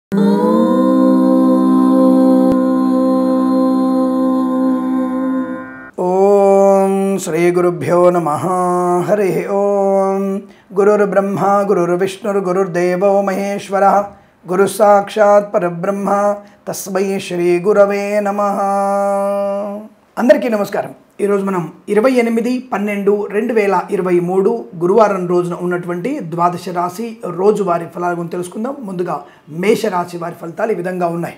ఓం శ్రీ గురుభ్యో నమ హరి ఓం గురుర్బ్రహ్మ గురుర్విష్ణుర్ గురుర్దేవో మహేశ్వర గురు సాక్షాత్ పరబ్రహ్మ తస్మై శ్రీ గురవే నమ అందరికీ నమస్కారం ఈరోజు మనం ఇరవై ఎనిమిది పన్నెండు రెండు వేల ఇరవై మూడు గురువారం రోజున ఉన్నటువంటి ద్వాదశ రాశి రోజువారి ఫలాల గురించి తెలుసుకుందాం ముందుగా మేషరాశి వారి ఫలితాలు ఈ విధంగా ఉన్నాయి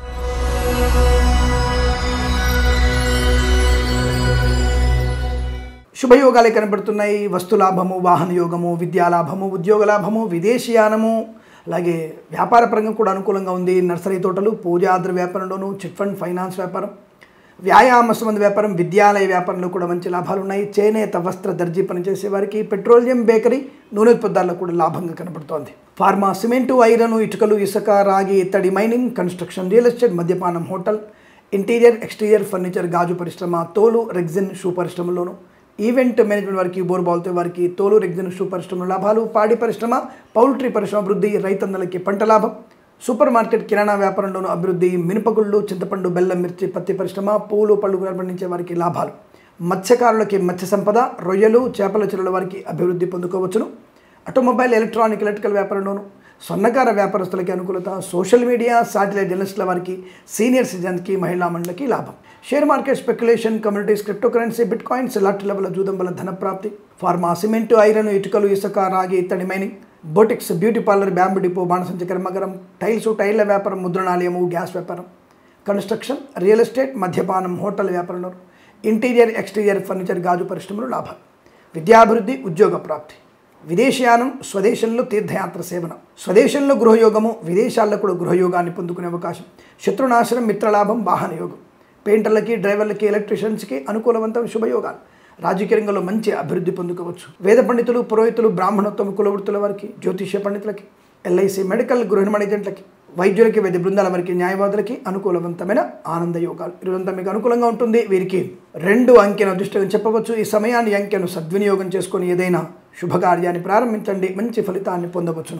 శుభయోగాలే కనబడుతున్నాయి వస్తులాభము వాహన యోగము విద్యాలాభము ఉద్యోగ లాభము విదేశీయానము అలాగే వ్యాపార పరంగా కూడా అనుకూలంగా ఉంది నర్సరీ తోటలు పూజాద్ర వ్యాపారంలోను చిట్ ఫండ్ ఫైనాన్స్ వ్యాపారం వ్యాయామ సంబంధ వ్యాపారం విద్యాలయ వ్యాపారంలో కూడా మంచి లాభాలు ఉన్నాయి చేనేత వస్త్ర దర్జీ పనిచేసే వారికి పెట్రోలియం బేకరీ నూనె ఉత్పత్తుల్లో కూడా లాభంగా కనబడుతోంది ఫార్మా సిమెంటు ఐరన్ ఇటుకలు ఇసుక రాగి ఇత్తడి మైనింగ్ కన్స్ట్రక్షన్ రియల్ ఎస్టేట్ మద్యపానం హోటల్ ఇంటీరియర్ ఎక్స్టీరియర్ ఫర్నిచర్ గాజు పరిశ్రమ తోలు రెగ్జిన్ షూ పరిశ్రమలోను ఈవెంట్ మేనేజ్మెంట్ వారికి బోర్బాల్తో వారికి తోలు రెగ్జిన్ షూ పరిశ్రమ లాభాలు పాడి పరిశ్రమ పౌల్ట్రీ పరిశ్రమ అభివృద్ధి రైతన్నలకి పంట లాభం సూపర్ మార్కెట్ కిరాణా వ్యాపారంలోనూ అభివృద్ధి మినపగుళ్ళు చింతపండు బెల్లం మిర్చి పత్తి పరిశ్రమ పూలు పళ్ళు పండించే వారికి లాభాలు మత్స్యకారులకి మత్స్య సంపద రొయ్యలు చేపల చెరువుల వారికి అభివృద్ధి పొందుకోవచ్చును ఆటోమొబైల్ ఎలక్ట్రానిక్ ఎలక్ట్రికల్ వ్యాపారంలోను స్వర్ణకార వ్యాపారస్తులకి అనుకూలత సోషల్ మీడియా శాటిలైట్ జర్నలిస్టుల వారికి సీనియర్ సిటిజన్కి మహిళా మండలికి లాభం share market speculation communities crypto currency bitcoins లాట్ లెవెల్ జూదం వల్ల ధన ప్రాప్తి ఫార్మా సిమెంటు ఐరన్ ఇటుకలు ఇసుక రాగి ఇత్తడి mining boutiques beauty parlour bamboo depot బాణసంచ కర్మగరం టైల్స్ టైళ్ల వ్యాపారం ముద్రణాలయము గ్యాస్ వ్యాపారం కన్స్ట్రక్షన్ రియల్ ఎస్టేట్ మద్యపానం హోటల్ వ్యాపారంలో ఇంటీరియర్ ఎక్స్టీరియర్ ఫర్నిచర్ గాజు పరిశ్రమలు లాభాలు విద్యాభివృద్ధి ఉద్యోగ ప్రాప్తి విదేశయానం స్వదేశంలో తీర్థయాత్ర సేవన స్వదేశంలో గృహయోగము విదేశాల్లో కూడా గృహయోగాన్ని పొందుకునే అవకాశం శత్రునాశనం మిత్రలాభం వాహన యోగం పెయింటర్లకి డ్రైవర్లకి ఎలక్ట్రీషియన్స్కి అనుకూలవంతమైన శుభయోగాలు రాజకీయ రంగంలో మంచి అభివృద్ధి పొందుకోవచ్చు వేద పండితులు పురోహితులు బ్రాహ్మణోత్తమ కులవృత్తుల వారికి జ్యోతిష్య పండితులకి ఎల్ఐసి మెడికల్ గృహ నిర్మాణ ఏజెంట్లకి వైద్యులకి వైద్య బృందాల వారికి న్యాయవాదులకి అనుకూలవంతమైన ఆనంద యోగాలు ఇదంతా మీకు అనుకూలంగా ఉంటుంది వీరికి రెండు అంకెను అదృష్టంగా చెప్పవచ్చు ఈ సమయాన్ని ఈ అంకెను సద్వినియోగం చేసుకొని ఏదైనా శుభకార్యాన్ని ప్రారంభించండి మంచి ఫలితాన్ని పొందవచ్చును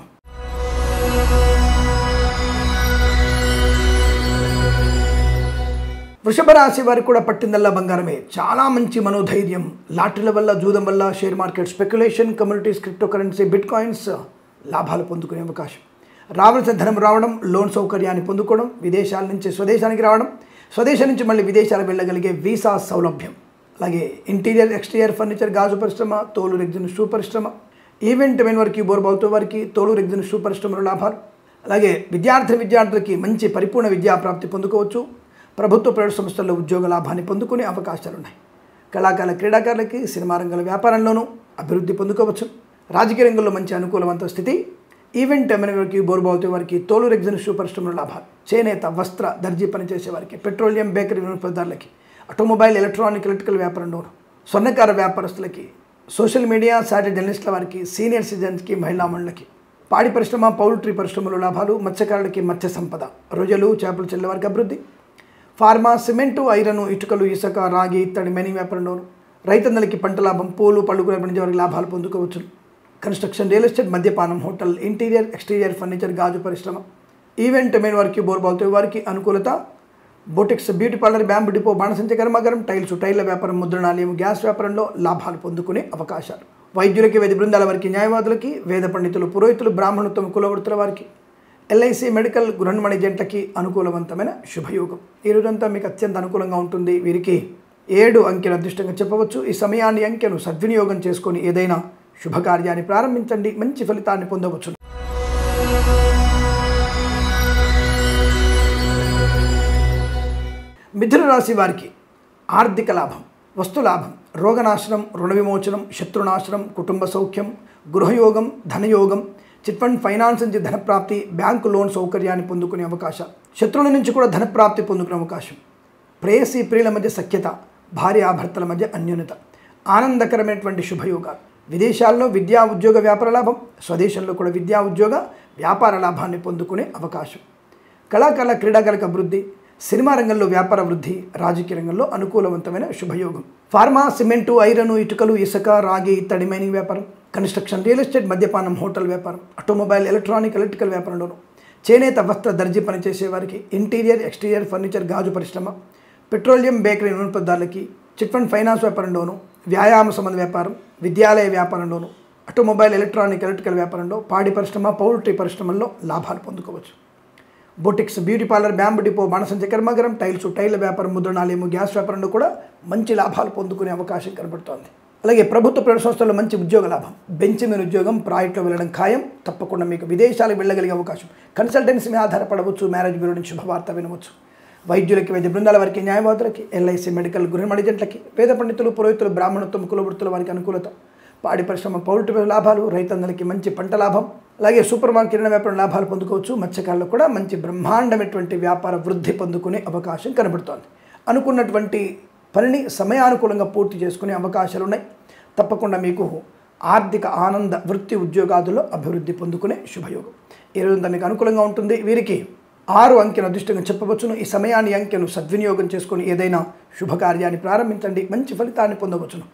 వృషభ రాశి వారికి కూడా పట్టిందల్లా బంగారమే చాలా మంచి మనోధైర్యం లాటరీల వల్ల జూదం వల్ల share market speculation communities crypto currency bitcoins లాభాలు పొందుకునే అవకాశం రావాల్సిన ధనం రావడం లోన్ సౌకర్యాన్ని పొందుకోవడం విదేశాల నుంచి స్వదేశానికి రావడం స్వదేశం నుంచి మళ్ళీ విదేశాలకు వెళ్ళగలిగే వీసా సౌలభ్యం అలాగే ఇంటీరియర్ ఎక్స్టీరియర్ ఫర్నిచర్ గాజు పరిశ్రమ తోలు రెగ్జిన్ షూ పరిశ్రమ ఈవెంట్ మెన్ వారికి బోర్బావుతో వారికి తోలు రెగ్జిన్ షూ పరిశ్రమలో లాభాలు అలాగే విద్యార్థి విద్యార్థులకి మంచి పరిపూర్ణ విద్యా ప్రాప్తి పొందుకోవచ్చు ప్రభుత్వ ప్రైవేట్ సంస్థల్లో ఉద్యోగ లాభాన్ని పొందుకునే అవకాశాలు ఉన్నాయి కళాకారుల క్రీడాకారులకి సినిమా రంగాల వ్యాపారంలోనూ అభివృద్ధి పొందుకోవచ్చు రాజకీయ రంగంలో మంచి అనుకూలవంత స్థితి ఈవెంట్ వారికి బోర్బావుతో వారికి తోలు రెగ్జిన్ షూ పరిశ్రమల లాభాలు చేనేత వస్త్ర దర్జీ పనిచేసే వారికి పెట్రోలియం బేకరీ వినియోగదారులకి ఆటోమొబైల్ ఎలక్ట్రానిక్ ఎలక్ట్రికల్ వ్యాపారంలోను స్వర్ణకార వ్యాపారస్తులకి సోషల్ మీడియా శాటిలైట్ జర్నలిస్టుల వారికి సీనియర్ సిటిజన్స్కి మహిళా మండలికి పాడి పరిశ్రమ పౌల్ట్రీ పరిశ్రమలో లాభాలు మత్స్యకారులకి మత్స్య సంపద రొయ్యలు చేపలు చెల్లె వారికి అభివృద్ధి ఫార్మా సిమెంటు ఐరన్ ఇటుకలు ఇసుక రాగి ఇత్తడి మెనీ వ్యాపారంలోను రైతన్నలకి పంట లాభం పూలు పళ్ళు పండించే వారికి లాభాలు పొందుకోవచ్చు కన్స్ట్రక్షన్ రియల్ ఎస్టేట్ మద్యపానం హోటల్ ఇంటీరియర్ ఎక్స్టీరియర్ ఫర్నిచర్ గాజు పరిశ్రమ ఈవెంట్ మెయిన్ వారికి బోర్బాల్తో వారికి అనుకూలత boutiques beauty parlour bamboo depot బాణసంచ కర్మాగారం టైల్స్ టైళ్ల వ్యాపారం ముద్రణాలయం గ్యాస్ వ్యాపారంలో లాభాలు పొందుకునే అవకాశాలు వైద్యులకి వైద్య బృందాల వారికి న్యాయవాదులకి వేద పండితులు పురోహితులు బ్రాహ్మణత్వం కులవృత్తుల వారికి ఎల్ఐసి మెడికల్ గృహనిర్మాణ ఏజెంట్లకి అనుకూలవంతమైన శుభయోగం ఈ రోజంతా మీకు అత్యంత అనుకూలంగా ఉంటుంది వీరికి ఏడు అంకెను అదృష్టంగా చెప్పవచ్చు ఈ సమయాన్ని అంకెను సద్వినియోగం చేసుకొని ఏదైనా శుభకార్యాన్ని ప్రారంభించండి మంచి ఫలితాన్ని పొందవచ్చు మిథున రాశి వారికి ఆర్థిక లాభం వస్తు లాభం రోగనాశనం రుణ విమోచనం శత్రునాశనం కుటుంబ సౌఖ్యం గృహయోగం ధనయోగం చిట్ ఫండ్ ఫైనాన్స్ నుంచి ధనప్రాప్తి బ్యాంకు లోన్ సౌకర్యాన్ని పొందుకునే అవకాశం శత్రువుల నుంచి కూడా ధనప్రాప్తి పొందుకునే అవకాశం ప్రేయసీ ప్రియుల మధ్య సఖ్యత భార్యాభర్తల మధ్య అన్యోన్యత ఆనందకరమైనటువంటి శుభయోగాలు విదేశాల్లో విద్యా ఉద్యోగ వ్యాపార లాభం స్వదేశంలో కూడా విద్యా ఉద్యోగ వ్యాపార లాభాన్ని పొందుకునే అవకాశం కళాకారుల క్రీడాకారులకు అభివృద్ధి సినిమా రంగంలో వ్యాపార వృద్ధి రాజకీయ రంగంలో అనుకూలవంతమైన శుభయోగం ఫార్మా సిమెంటు ఐరన్ ఇటుకలు ఇసుక రాగి ఇత్తడి మైనింగ్ వ్యాపారం కన్స్ట్రక్షన్ రియల్ ఎస్టేట్ మద్యపానం హోటల్ వ్యాపారం ఆటోమొబైల్ ఎలక్ట్రానిక్ ఎలక్ట్రికల్ వ్యాపారంలోను చేనేత వస్త్ర దర్జీ పనిచేసే వారికి ఇంటీరియర్ ఎక్స్టీరియర్ ఫర్నిచర్ గాజు పరిశ్రమ పెట్రోలియం బేకరీ వినియోగదారులకి చిట్ ఫండ్ ఫైనాన్స్ వ్యాపారంలోను వ్యాయామ సంబంధ వ్యాపారం విద్యాలయ వ్యాపారంలోను ఆటోమొబైల్ ఎలక్ట్రానిక్ ఎలక్ట్రికల్ వ్యాపారంలో పాడి పరిశ్రమ పౌల్ట్రీ పరిశ్రమల్లో లాభాలు పొందుకోవచ్చు boutiques beauty parlour bamboo depot బాణసంచ కర్మాగారం టైల్స్ టైల్ వ్యాపారం ముద్రణాలయము గ్యాస్ వ్యాపారంలో కూడా మంచి లాభాలు పొందుకునే అవకాశం కనబడుతోంది అలాగే ప్రభుత్వ ప్రైవేట్ సంస్థల్లో మంచి ఉద్యోగ లాభం బెంచ్ మీద ఉద్యోగం ప్రాజెక్టులో వెళ్ళడం ఖాయం తప్పకుండా మీకు విదేశాలకు వెళ్ళగలిగే అవకాశం కన్సల్టెన్సీ మీద ఆధారపడవచ్చు మ్యారేజ్ బ్యూరో నుంచి శుభవార్త వినవచ్చు వైద్యులకి వైద్య బృందాల వారికి న్యాయవాదులకి ఎల్ఐసి మెడికల్ గృహ మడిజెంట్లకి వేద పండితులు పురోహితులు బ్రాహ్మణత్వం కులవృత్తుల వారికి అనుకూలత పాడి పరిశ్రమ పౌల్ట్రీ లాభాలు రైతన్నలకి మంచి పంట లాభం అలాగే సూపర్ మార్కెట్ కిరణ వ్యాపారం లాభాలు పొందుకోవచ్చు మత్స్యకారులు కూడా మంచి బ్రహ్మాండమైనటువంటి వ్యాపార వృద్ధి పొందుకునే అవకాశం కనబడుతోంది అనుకున్నటువంటి పనిని సమయానుకూలంగా పూర్తి చేసుకునే అవకాశాలు ఉన్నాయి తప్పకుండా మీకు ఆర్థిక ఆనంద వృత్తి ఉద్యోగాదుల్లో అభివృద్ధి పొందుకునే శుభయోగం ఈ రోజంతా మీకు అనుకూలంగా ఉంటుంది వీరికి ఆరు అంకెను అదృష్టంగా చెప్పవచ్చును ఈ సమయాన్ని అంకెను సద్వినియోగం చేసుకొని ఏదైనా శుభకార్యాన్ని ప్రారంభించండి మంచి ఫలితాన్ని పొందవచ్చును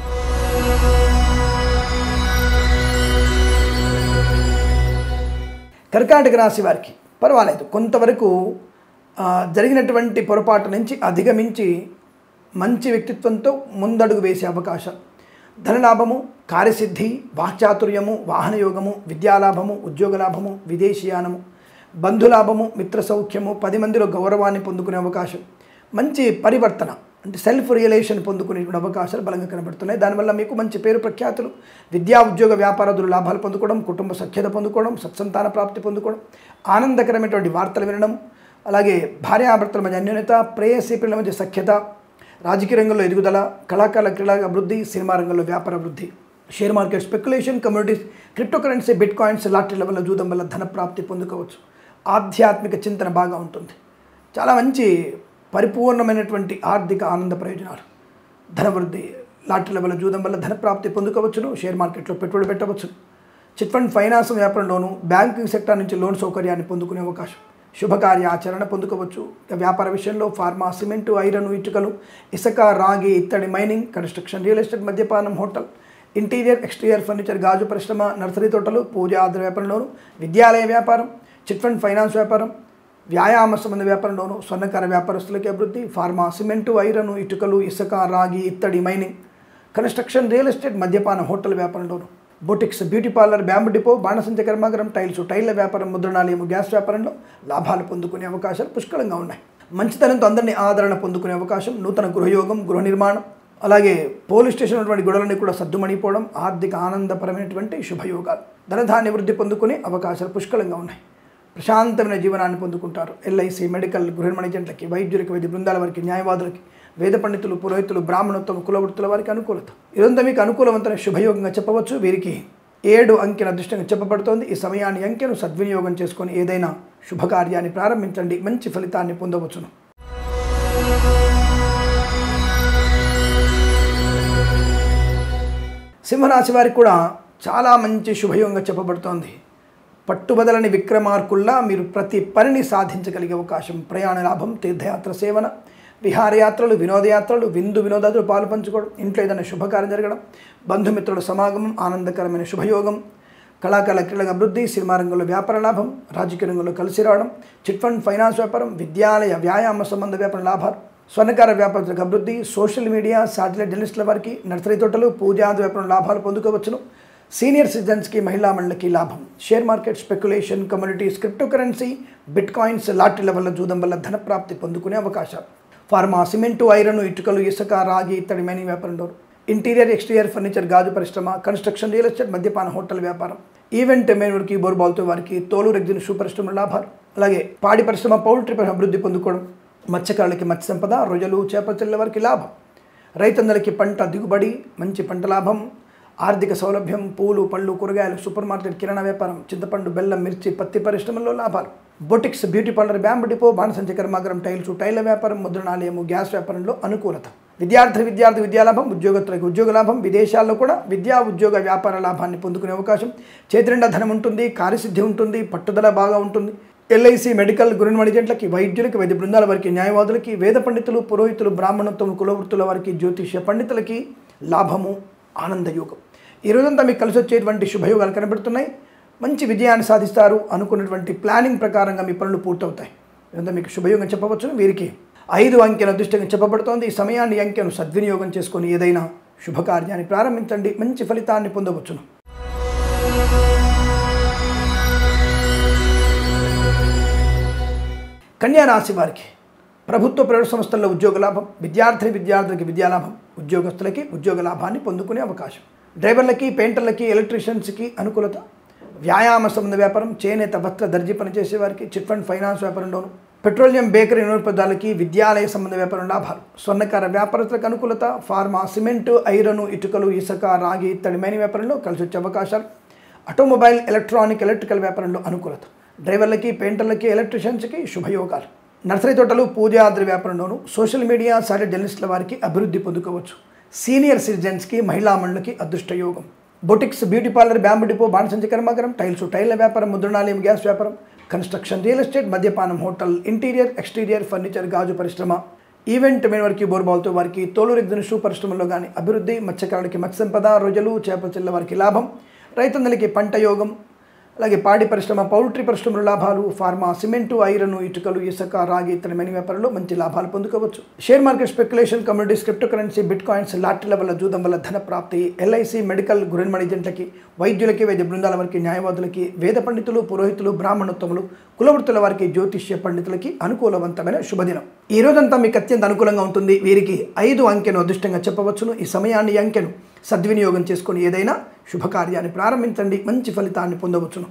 కర్కాటక రాశి వారికి పర్వాలేదు కొంతవరకు ఆ, జరిగినటువంటి పొరపాటు నుంచి అధిగమించి మంచి వ్యక్తిత్వంతో ముందడుగు వేసే అవకాశం ధనలాభము కార్యసిద్ధి వాక్చాతుర్యము వాహనయోగము విద్యాలాభము ఉద్యోగలాభము విదేశీయానము బంధులాభము మిత్ర సౌఖ్యము పది మందిలో గౌరవాన్ని పొందుకునే అవకాశం మంచి పరివర్తన అంటే సెల్ఫ్ రియలైజేషన్ పొందుకునేటువంటి అవకాశాలు బలంగా కనబడుతున్నాయి దానివల్ల మీకు మంచి పేరు ప్రఖ్యాతులు విద్యా ఉద్యోగ వ్యాపారాదులు లాభాలు పొందుకోవడం కుటుంబ సఖ్యత పొందుకోవడం సత్సంతాన ప్రాప్తి పొందుకోవడం ఆనందకరమైనటువంటి వార్తలు వినడం అలాగే భార్యాభర్తల మధ్య అన్యోన్యత ప్రేయసీ పిల్లల మధ్య సఖ్యత రాజకీయ రంగంలో ఎదుగుదల కళాకారుల క్రీడా అభివృద్ధి సినిమా రంగంలో వ్యాపార అభివృద్ధి share market speculation communities crypto currency bitcoins లాటరీల వల్ల జూదం వల్ల ధన ప్రాప్తి పొందుకోవచ్చు ఆధ్యాత్మిక చింతన బాగా ఉంటుంది చాలా మంచి పరిపూర్ణమైనటువంటి ఆర్థిక ఆనంద ప్రయోజనాలు ధనవృద్ధి లాటరీల వల్ల జూదం వల్ల ధన ప్రాప్తి పొందుకోవచ్చును షేర్ మార్కెట్లో పెట్టుబడి పెట్టవచ్చు చిట్ ఫండ్ ఫైనాన్స్ వ్యాపారంలోను బ్యాంకింగ్ సెక్టర్ నుంచి లోన్ సౌకర్యాన్ని పొందుకునే అవకాశం శుభకార్య ఆచరణ పొందుకోవచ్చు ఇక వ్యాపార విషయంలో ఫార్మా సిమెంటు ఐరన్ ఇటుకలు ఇసుక రాగి ఇత్తడి మైనింగ్ కన్స్ట్రక్షన్ రియల్ ఎస్టేట్ మద్యపానం హోటల్ ఇంటీరియర్ ఎక్స్టీరియర్ ఫర్నిచర్ గాజు పరిశ్రమ నర్సరీ తోటలు పూజ ఆధార వ్యాపారంలోను విద్యాలయ వ్యాపారం చిట్ ఫండ్ ఫైనాన్స్ వ్యాపారం వ్యాయామ సంబంధ వ్యాపారంలోను స్వర్ణకార వ్యాపారస్తులకి అభివృద్ధి ఫార్మా సిమెంటు ఐరన్ ఇటుకలు ఇసుక రాగి ఇత్తడి మైనింగ్ కన్స్ట్రక్షన్ రియల్ ఎస్టేట్ మద్యపాన హోటల్ వ్యాపారంలోను boutiques beauty parlour bamboo depot బాణసంచ కర్మాగారం టైల్స్ టైల్ల వ్యాపారం ముద్రణాలయము గ్యాస్ వ్యాపారంలో లాభాలు పొందుకునే అవకాశాలు పుష్కలంగా ఉన్నాయి మంచితనంతో అందరినీ ఆదరణ పొందుకునే అవకాశం నూతన గృహయోగం గృహ నిర్మాణం అలాగే పోలీస్ స్టేషన్ ఉన్నటువంటి గొడవలన్నీ కూడా సర్దుమణిపోవడం ఆర్థిక ఆనందపరమైనటువంటి శుభయోగాలు ధనధాన్య వృద్ధి పొందుకునే అవకాశాలు పుష్కలంగా ఉన్నాయి ప్రశాంతమైన జీవనాన్ని పొందుకుంటారు ఎల్ఐసి మెడికల్ గృహ మణిజెంట్లకి వైద్యులకి వైద్య బృందాల వారికి న్యాయవాదులకి వేద పండితులు పురోహితులు బ్రాహ్మణోత్తమ కులవృత్తుల వారికి అనుకూలత ఇదంతా మీకు అనుకూలవంతమైన శుభయోగంగా చెప్పవచ్చు వీరికి ఏడు అంకెన అదృష్టంగా చెప్పబడుతోంది ఈ సమయాన్ని అంకెను సద్వినియోగం చేసుకొని ఏదైనా శుభకార్యాన్ని ప్రారంభించండి మంచి ఫలితాన్ని పొందవచ్చును సింహరాశి వారికి కూడా చాలా మంచి శుభయోగంగా చెప్పబడుతోంది పట్టుబదలని విక్రమార్కుల్లా మీరు ప్రతి పనిని సాధించగలిగే అవకాశం ప్రయాణ లాభం తీర్థయాత్ర సేవన విహారయాత్రలు వినోదయాత్రలు విందు వినోదాలు పాలు పంచుకోవడం ఇంట్లో ఏదైనా శుభకార్యం జరగడం బంధుమిత్రుల సమాగమం ఆనందకరమైన శుభయోగం కళాకాల క్రీడల అభివృద్ధి సినిమా రంగంలో వ్యాపార లాభం రాజకీయ రంగంలో కలిసి రావడం చిట్ ఫండ్ ఫైనాన్స్ వ్యాపారం విద్యాలయ వ్యాయామ సంబంధ వ్యాపార లాభాలు స్వర్ణకార వ్యాపారులకు అభివృద్ధి సోషల్ మీడియా శాటిలైట్ జర్నలిస్టుల వారికి నర్సరీ తోటలు పూజాది వ్యాపారం లాభాలు పొందుకోవచ్చును సీనియర్ సిటిజన్స్కి మహిళా మండలికి లాభం share market speculation communities crypto currency bitcoins లాటరీల వల్ల జూదం వల్ల ధన ప్రాప్తి పొందుకునే అవకాశాలు ఫార్మా సిమెంటు ఐరన్ ఇటుకలు ఇసుక రాగి ఇత్తడి మైనింగ్ వ్యాపారంలో ఇంటీరియర్ ఎక్స్టీరియర్ ఫర్నిచర్ గాజు పరిశ్రమ కన్స్ట్రక్షన్ రియల్ ఎస్టేట్ మద్యపాన హోటల్ వ్యాపారం ఈవెంట్ మేనూరికి బోర్బాల్తో వారికి తోలు రెగ్జిన్ షూ పరిశ్రమ లాభాలు అలాగే పాడి పరిశ్రమ పౌల్ట్రీ పరిశ్రమ అభివృద్ధి పొందుకోవడం మత్స్యకారులకి మత్స్య సంపద రొయ్యలు చేపల వారికి లాభం రైతన్నలకి పంట దిగుబడి మంచి పంట లాభం ఆర్థిక సౌలభ్యం పూలు పళ్ళు కూరగాయలు సూపర్ మార్కెట్ కిరాణా వ్యాపారం చింతపండు బెల్లం మిర్చి పత్తి పరిశ్రమల్లో లాభాలు boutiques beauty parlour bamboo depot బాణసంచ కర్మాగారం టైల్స్ టైల వ్యాపారం ముద్రణాలయము గ్యాస్ వ్యాపారంలో అనుకూలత విద్యార్థి విద్యార్థి విద్యా లాభం ఉద్యోగస్తులకు ఉద్యోగ లాభం విదేశాల్లో కూడా విద్యా ఉద్యోగ వ్యాపార లాభాన్ని పొందుకునే అవకాశం చేతి నిండా ధనం ఉంటుంది కార్యసిద్ధి ఉంటుంది పట్టుదల బాగా ఉంటుంది ఎల్ఐసి మెడికల్ గురుని మణిజెంట్లకి వైద్యులకి వైద్య బృందాల వారికి న్యాయవాదులకి వేద పండితులు పురోహితులు బ్రాహ్మణత్వం కులవృత్తుల వారికి జ్యోతిష్య పండితులకి లాభము ఆనందయోగం ఈ రోజంతా మీకు కలిసి వచ్చేటువంటి శుభయోగాలు కనబడుతున్నాయి మంచి విజయాన్ని సాధిస్తారు అనుకున్నటువంటి ప్లానింగ్ ప్రకారంగా మీ పనులు పూర్తవుతాయి ఇదంతా మీకు శుభయోగం చెప్పవచ్చును వీరికి ఐదు అంకెల అదృష్టంగా చెప్పబడుతోంది ఈ సమయాన్ని ఈ అంకెను సద్వినియోగం చేసుకొని ఏదైనా శుభకార్యాన్ని ప్రారంభించండి మంచి ఫలితాన్ని పొందవచ్చును కన్యా రాశి వారికి ప్రభుత్వ ప్రైవేట్ సంస్థల్లో ఉద్యోగ లాభం విద్యార్థి విద్యార్థులకి విద్యాలాభం ఉద్యోగస్తులకి ఉద్యోగ లాభాన్ని పొందుకునే అవకాశం డ్రైవర్లకి పెయింటర్లకి ఎలక్ట్రీషియన్స్కి అనుకూలత వ్యాయామ సంబంధ వ్యాపారం చేనేత వస్త్ర దర్జీ పనిచేసే వారికి చిట్ ఫండ్ ఫైనాన్స్ వ్యాపారంలోను పెట్రోలియం బేకరీ నిరుపదాలకి విద్యాలయ సంబంధ వ్యాపారం లాభాలు స్వర్ణకార వ్యాపారస్తులకు అనుకూలత ఫార్మా సిమెంటు ఐరను ఇటుకలు ఇసుక రాగి ఇత్తడి మైని వ్యాపారంలో కలిసి వచ్చే అవకాశాలు ఆటోమొబైల్ ఎలక్ట్రానిక్ ఎలక్ట్రికల్ వ్యాపారంలో అనుకూలత డ్రైవర్లకి పెయింటర్లకి ఎలక్ట్రీషియన్స్కి శుభయోగాలు నర్సరీ తోటలు పూజాద్రి వ్యాపారంలోను సోషల్ మీడియా సాటి జర్నలిస్టుల వారికి అభివృద్ధి పొందుకోవచ్చు సీనియర్ సిటిజన్స్కి మహిళా మండలికి అదృష్ట యోగం boutiques beauty parlour bamboo depot బాణసంచి కర్మాగారం టైల్స్ టైల్ల వ్యాపారం ముద్రణాలయం గ్యాస్ వ్యాపారం కన్స్ట్రక్షన్ రియల్ ఎస్టేట్ మద్యపానం హోటల్ ఇంటీరియర్ ఎక్స్టీరియర్ ఫర్నిచర్ గాజు పరిశ్రమ ఈవెంట్ మెయిన్ వారికి బోర్బాల్తో వారికి తోలు రెగ్జిన్ షూ పరిశ్రమలో కానీ అభివృద్ధి మత్స్యకారులకి మత్స్య సంపద రొయ్యలు చేపల చెల్ల వారికి లాభం రైతన్నలకి పంట యోగం అలాగే పాడి పరిశ్రమ పౌల్ట్రీ పరిశ్రమల లాభాలు ఫార్మా సిమెంటు ఐరన్ ఇటుకలు ఇసుక రాగి ఇతర మెని వ్యాపారంలో మంచి లాభాలు పొందుకోవచ్చు share market speculation communities crypto currency bitcoins లాటరీల వల్ల జూదం వల్ల ధన ప్రాప్తి ఎల్ఐసి మెడికల్ గురెన్మణి జంటకి వైద్యులకి వైద్య బృందాల వారికి న్యాయవాదులకి వేద పండితులు పురోహితులు బ్రాహ్మణోత్తములు కులవృత్తుల వారికి జ్యోతిష్య పండితులకి అనుకూలవంతమైన శుభదినం ఈ రోజంతా మీకు అత్యంత అనుకూలంగా ఉంటుంది వీరికి ఐదు అంకెను అదృష్టంగా చెప్పవచ్చును ఈ సమయాన్ని ఈ అంకెను సద్వినియోగం చేసుకొని ఏదైనా శుభకార్యాన్ని ప్రారంభించండి మంచి ఫలితాన్ని పొందవచ్చును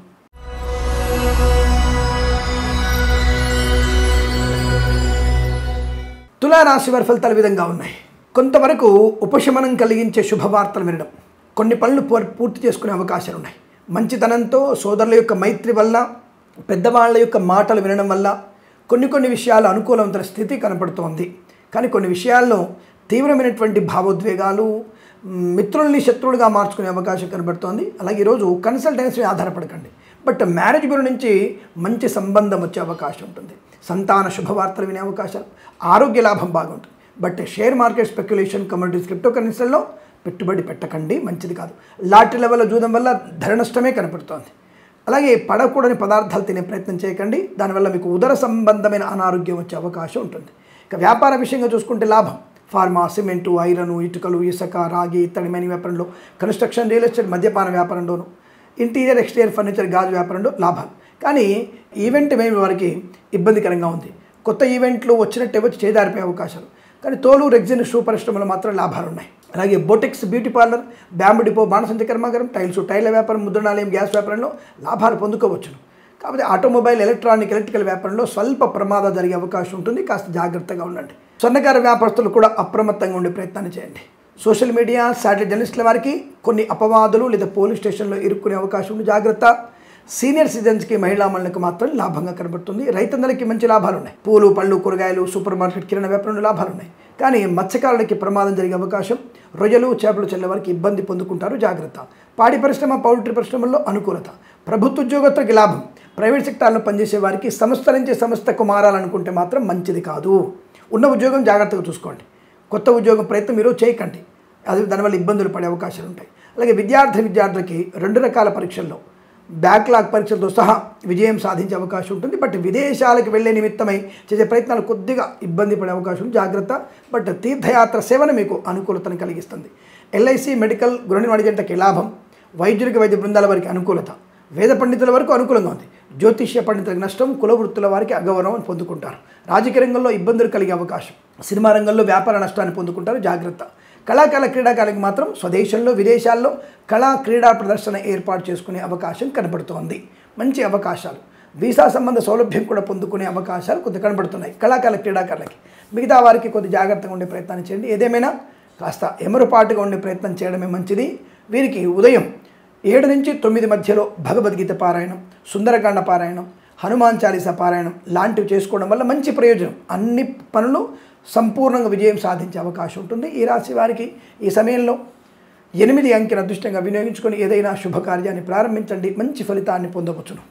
తులారాశి వారి ఫలితాలు ఈ విధంగా ఉన్నాయి కొంతవరకు ఉపశమనం కలిగించే శుభవార్తలు వినడం కొన్ని పనులు పూర్- పూర్తి చేసుకునే అవకాశాలు ఉన్నాయి మంచితనంతో సోదరుల యొక్క మైత్రి వల్ల పెద్దవాళ్ళ యొక్క మాటలు వినడం వల్ల కొన్ని కొన్ని విషయాలు అనుకూలవంతమైన స్థితి కనపడుతోంది కానీ కొన్ని విషయాల్లో తీవ్రమైనటువంటి భావోద్వేగాలు మ్, మిత్రుల్ని శత్రువులుగా మార్చుకునే అవకాశం కనబడుతోంది అలాగే ఈరోజు కన్సల్టెన్సీ ఆధారపడకండి బట్ మ్యారేజ్ బ్యూరో నుంచి మంచి సంబంధం వచ్చే అవకాశం ఉంటుంది సంతాన శుభవార్తలు వినే అవకాశాలు ఆరోగ్య లాభం బాగుంటుంది but share market speculation communities crypto కరెన్సీల్లో పెట్టుబడి పెట్టకండి మంచిది కాదు లాటరీ లెవెల్ జూదం వల్ల ధర నష్టమే కనపడుతోంది అలాగే పడకూడని పదార్థాలు తినే ప్రయత్నం చేయకండి దానివల్ల మీకు ఉదర సంబంధమైన అనారోగ్యం వచ్చే అవకాశం ఉంటుంది ఇక వ్యాపార విషయంగా చూసుకుంటే లాభం ఫార్మా సిమెంటు ఐరన్ ఇటుకలు ఇసుక రాగి ఇత్తడి మని వ్యాపారంలో కన్స్ట్రక్షన్ రియల్ ఎస్టేట్ మద్యపాన వ్యాపారంలోను ఇంటీరియర్ ఎక్స్టీరియర్ ఫర్నిచర్ గాజు వ్యాపారంలో లాభాలు కానీ ఈవెంట్ మేము వారికి ఇబ్బందికరంగా ఉంది కొత్త ఈవెంట్లు వచ్చినట్టే వచ్చి చేదారిపోయే అవకాశాలు కానీ తోలు రెగ్జిన్ షూ పరిశ్రమలో మాత్రం లాభాలు ఉన్నాయి అలాగే boutiques beauty parlour bamboo depot బాణసంచ కర్మాగారం టైల్స్ టైల వ్యాపారం ముద్రణాలయం గ్యాస్ వ్యాపారంలో లాభాలు పొందుకోవచ్చును కాకపోతే ఆటోమొబైల్ ఎలక్ట్రానిక్ ఎలక్ట్రికల్ వ్యాపారంలో స్వల్ప ప్రమాదం జరిగే అవకాశం ఉంటుంది కాస్త జాగ్రత్తగా ఉండండి స్వర్ణకార వ్యాపారస్తులు కూడా అప్రమత్తంగా ఉండే ప్రయత్నాన్ని చేయండి సోషల్ మీడియా శాటిలైట్ జర్నలిస్టుల వారికి కొన్ని అపవాదులు లేదా పోలీస్ స్టేషన్లో ఇరుక్కునే అవకాశం ఉంది జాగ్రత్త సీనియర్ సిటిజన్స్కి మహిళా మహిళలకు మాత్రం లాభంగా కనబడుతుంది రైతన్నలకి మంచి లాభాలు ఉన్నాయి పూలు పళ్ళు కూరగాయలు సూపర్ మార్కెట్ కిరణ వ్యాపారంలో లాభాలు ఉన్నాయి కానీ మత్స్యకారులకి ప్రమాదం జరిగే అవకాశం రొయ్యలు చేపలు చెల్లె వారికి ఇబ్బంది పొందుకుంటారు జాగ్రత్త పాడి పరిశ్రమ పౌల్ట్రీ పరిశ్రమల్లో అనుకూలత ప్రభుత్వ ఉద్యోగస్తులకి లాభం ప్రైవేట్ సెక్టార్లో పనిచేసే వారికి సంస్థ నుంచి సంస్థకు మారాలనుకుంటే మాత్రం మంచిది కాదు ఉన్న ఉద్యోగం జాగ్రత్తగా చూసుకోండి కొత్త ఉద్యోగం ప్రయత్నం మీరు చేయకండి అది దానివల్ల ఇబ్బందులు పడే అవకాశాలు ఉంటాయి అలాగే విద్యార్థి విద్యార్థులకి రెండు రకాల పరీక్షల్లో బ్యాక్లాగ్ పరీక్షలతో సహా విజయం సాధించే అవకాశం ఉంటుంది బట్ విదేశాలకు వెళ్ళే నిమిత్తమై చేసే ప్రయత్నాలు కొద్దిగా ఇబ్బంది పడే అవకాశం ఉంది. జాగ్రత్త బట్ తీర్థయాత్ర సేవన మీకు అనుకూలతను కలిగిస్తుంది ఎల్ఐసి మెడికల్ గృహ జంటకి లాభం వైద్యులకి వైద్య బృందాల వారికి అనుకూలత వేద పండితుల వరకు అనుకూలంగా ఉంది జ్యోతిష్య పండితులకు నష్టం కుల వృత్తుల వారికి అగౌరవం పొందుకుంటారు రాజకీయ రంగంలో ఇబ్బందులు కలిగే అవకాశం సినిమా రంగంలో వ్యాపార నష్టాన్ని పొందుకుంటారు జాగ్రత్త కళాకాల క్రీడాకారులకు మాత్రం స్వదేశంలో విదేశాల్లో కళా క్రీడా ప్రదర్శన ఏర్పాటు చేసుకునే అవకాశం కనబడుతోంది మంచి అవకాశాలు వీసా సంబంధ సౌలభ్యం కూడా పొందుకునే అవకాశాలు కొద్ది కనబడుతున్నాయి కళాకాల క్రీడాకారులకి మిగతా వారికి కొద్ది జాగ్రత్తగా ఉండే ప్రయత్నం చేయండి ఏదేమైనా కాస్త ఎమరుపాటుగా ఉండే ప్రయత్నం చేయడమే మంచిది వీరికి ఉదయం ఏడు నుంచి తొమ్మిది మధ్యలో భగవద్గీత పారాయణం సుందరకాండ పారాయణం హనుమాన్ చాలీసా పారాయణం లాంటివి చేసుకోవడం వల్ల మంచి ప్రయోజనం అన్ని పనులు సంపూర్ణంగా విజయం సాధించే అవకాశం ఉంటుంది ఈ రాశి వారికి ఈ సమయంలో ఎనిమిది అంకెను అదృష్టంగా వినియోగించుకొని ఏదైనా శుభకార్యాన్ని ప్రారంభించండి మంచి ఫలితాన్ని పొందవచ్చును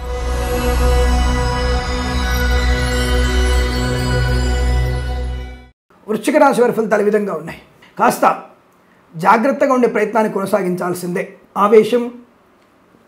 వృశ్చిక రాశి వారి ఫలితాలు ఈ విధంగా ఉన్నాయి కాస్త జాగ్రత్తగా ఉండే ప్రయత్నాన్ని కొనసాగించాల్సిందే ఆవేశం